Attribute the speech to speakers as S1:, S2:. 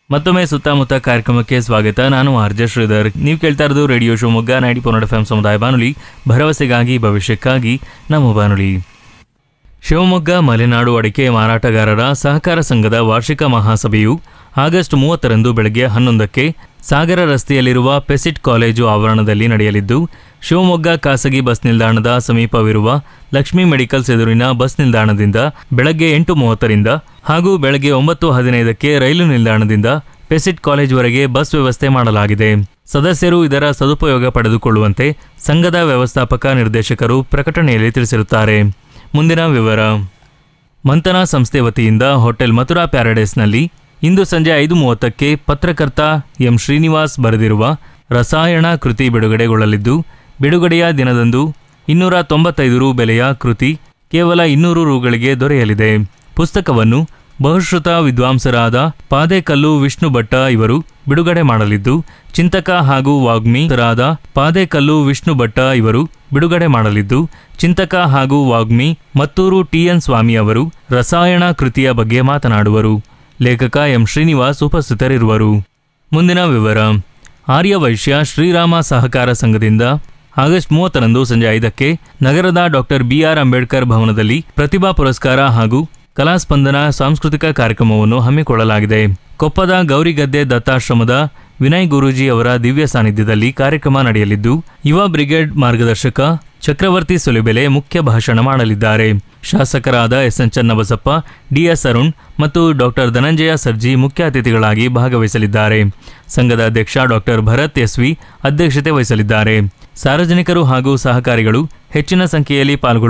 S1: ಮತ್ತೊಮ್ಮೆ ಸುತ್ತಮುತ್ತ ಕಾರ್ಯಕ್ರಮಕ್ಕೆ ಸ್ವಾಗತ ನಾನು ಆರ್ಜ ಶ್ರೀಧರ್ ನೀವು ಕೇಳ್ತಾ ಇರೋದು ರೇಡಿಯೋ ಶಿವಮೊಗ್ಗ ನೈಂಟಿ ಪೊನ್ನಡ ಎಫ್ ಸಮುದಾಯ ಬಾನುಲಿ ಭರವಸೆಗಾಗಿ ಭವಿಷ್ಯಕ್ಕಾಗಿ ನಮ್ಮ ಬಾನುಲಿ ಶಿವಮೊಗ್ಗ ಮಲೆನಾಡು ಅಡಿಕೆ ಮಾರಾಟಗಾರರ ಸಹಕಾರ ಸಂಘದ ವಾರ್ಷಿಕ ಮಹಾಸಭೆಯು ಆಗಸ್ಟ್ ಮೂವತ್ತರಂದು ಬೆಳಗ್ಗೆ ಹನ್ನೊಂದಕ್ಕೆ ಸಾಗರ ರಸ್ತೆಯಲ್ಲಿರುವ ಪೆಸಿಟ್ ಕಾಲೇಜು ಆವರಣದಲ್ಲಿ ನಡೆಯಲಿದ್ದು ಶಿವಮೊಗ್ಗ ಖಾಸಗಿ ಬಸ್ ನಿಲ್ದಾಣದ ಸಮೀಪವಿರುವ ಲಕ್ಷ್ಮೀ ಮೆಡಿಕಲ್ಸ್ ಎದುರಿನ ಬಸ್ ನಿಲ್ದಾಣದಿಂದ ಬೆಳಗ್ಗೆ ಎಂಟು ಮೂವತ್ತರಿಂದ ಹಾಗೂ ಬೆಳಗ್ಗೆ ಒಂಬತ್ತು ಹದಿನೈದಕ್ಕೆ ರೈಲು ನಿಲ್ದಾಣದಿಂದ ಪೆಸಿಟ್ ಕಾಲೇಜ್ವರೆಗೆ ಬಸ್ ವ್ಯವಸ್ಥೆ ಮಾಡಲಾಗಿದೆ ಸದಸ್ಯರು ಇದರ ಸದುಪಯೋಗ ಪಡೆದುಕೊಳ್ಳುವಂತೆ ಸಂಘದ ವ್ಯವಸ್ಥಾಪಕ ನಿರ್ದೇಶಕರು ಪ್ರಕಟಣೆಯಲ್ಲಿ ತಿಳಿಸಿರುತ್ತಾರೆ ಮುಂದಿನ ವಿವರ ಮಂಥನ ಸಂಸ್ಥೆ ವತಿಯಿಂದ ಹೋಟೆಲ್ ಮಥುರಾ ಪ್ಯಾರಡೈಸ್ನಲ್ಲಿ ಇಂದು ಸಂಜೆ ಐದು ಮೂವತ್ತಕ್ಕೆ ಪತ್ರಕರ್ತ ಎಂ ಶ್ರೀನಿವಾಸ್ ಬರೆದಿರುವ ರಸಾಯನ ಕೃತಿ ಬಿಡುಗಡೆಗೊಳ್ಳಲಿದ್ದು ಬಿಡುಗಡೆಯ ದಿನದಂದು ಇನ್ನೂರ ತೊಂಬತ್ತೈದು ರು ಬೆಲೆಯ ಕೃತಿ ಕೇವಲ ಇನ್ನೂರು ರುಗಳಿಗೆ ದೊರೆಯಲಿದೆ ಪುಸ್ತಕವನ್ನು ಬಹುಶ್ರುತ ವಿದ್ವಾಂಸರಾದ ಪಾದೇಕಲ್ಲು ವಿಷ್ಣು ಭಟ್ಟ ಇವರು ಬಿಡುಗಡೆ ಮಾಡಲಿದ್ದು ಚಿಂತಕ ಹಾಗೂ ವಾಗ್ಮಿರಾದ ಪಾದೇಕಲ್ಲು ವಿಷ್ಣು ಭಟ್ಟ ಇವರು ಬಿಡುಗಡೆ ಮಾಡಲಿದ್ದು ಚಿಂತಕ ಹಾಗೂ ವಾಗ್ಮಿ ಮತ್ತೂರು ಟಿಎನ್ ಸ್ವಾಮಿ ಅವರು ರಸಾಯನ ಕೃತಿಯ ಬಗ್ಗೆ ಮಾತನಾಡುವರು ಲೇಖಕ ಎಂ ಶ್ರೀನಿವಾಸ್ ಉಪಸ್ಥಿತರಿರುವರು ಮುಂದಿನ ವಿವರ ಆರ್ಯವೈಶ್ಯ ಶ್ರೀರಾಮ ಸಹಕಾರ ಸಂಘದಿಂದ ಆಗಸ್ಟ್ ಮೂವತ್ತರಂದು ಸಂಜೆ ಐದಕ್ಕೆ ನಗರದ ಡಾಕ್ಟರ್ ಬಿಆರ್ ಅಂಬೇಡ್ಕರ್ ಭವನದಲ್ಲಿ ಪ್ರತಿಭಾ ಪುರಸ್ಕಾರ ಹಾಗೂ ಕಲಾಸ್ಪಂದನ ಸಾಂಸ್ಕೃತಿಕ ಕಾರ್ಯಕ್ರಮವನ್ನು ಹಮ್ಮಿಕೊಳ್ಳಲಾಗಿದೆ ಕೊಪ್ಪದ ಗೌರಿಗದ್ದೆ ದತ್ತಾಶ್ರಮದ ವಿನಯ್ ಗುರೂಜಿ ಅವರ ದಿವ್ಯ ಸಾನ್ನಿಧ್ಯದಲ್ಲಿ ಕಾರ್ಯಕ್ರಮ ನಡೆಯಲಿದ್ದು ಯುವ ಬ್ರಿಗೇಡ್ ಮಾರ್ಗದರ್ಶಕ ಚಕ್ರವರ್ತಿ ಸುಲಿಬೆಲೆ ಮುಖ್ಯ ಭಾಷಣ ಮಾಡಲಿದ್ದಾರೆ ಶಾಸಕರಾದ S N Channabasappa D S Arun ಮತ್ತು ಡಾಕ್ಟರ್ ಧನಂಜಯ ಸರ್ಜಿ ಮುಖ್ಯ ಅತಿಥಿಗಳಾಗಿ ಭಾಗವಹಿಸಲಿದ್ದಾರೆ ಸಂಘದ ಅಧ್ಯಕ್ಷ ಡಾಕ್ಟರ್ ಭರತ್ ಎಸ್ವಿ ಅಧ್ಯಕ್ಷತೆ ವಹಿಸಲಿದ್ದಾರೆ ಸಾರ್ವಜನಿಕರು ಹಾಗೂ ಸಹಕಾರಿಗಳು ಹೆಚ್ಚಿನ ಸಂಖ್ಯೆಯಲ್ಲಿ ಪಾಲ್ಗೊಳ್ಳುವ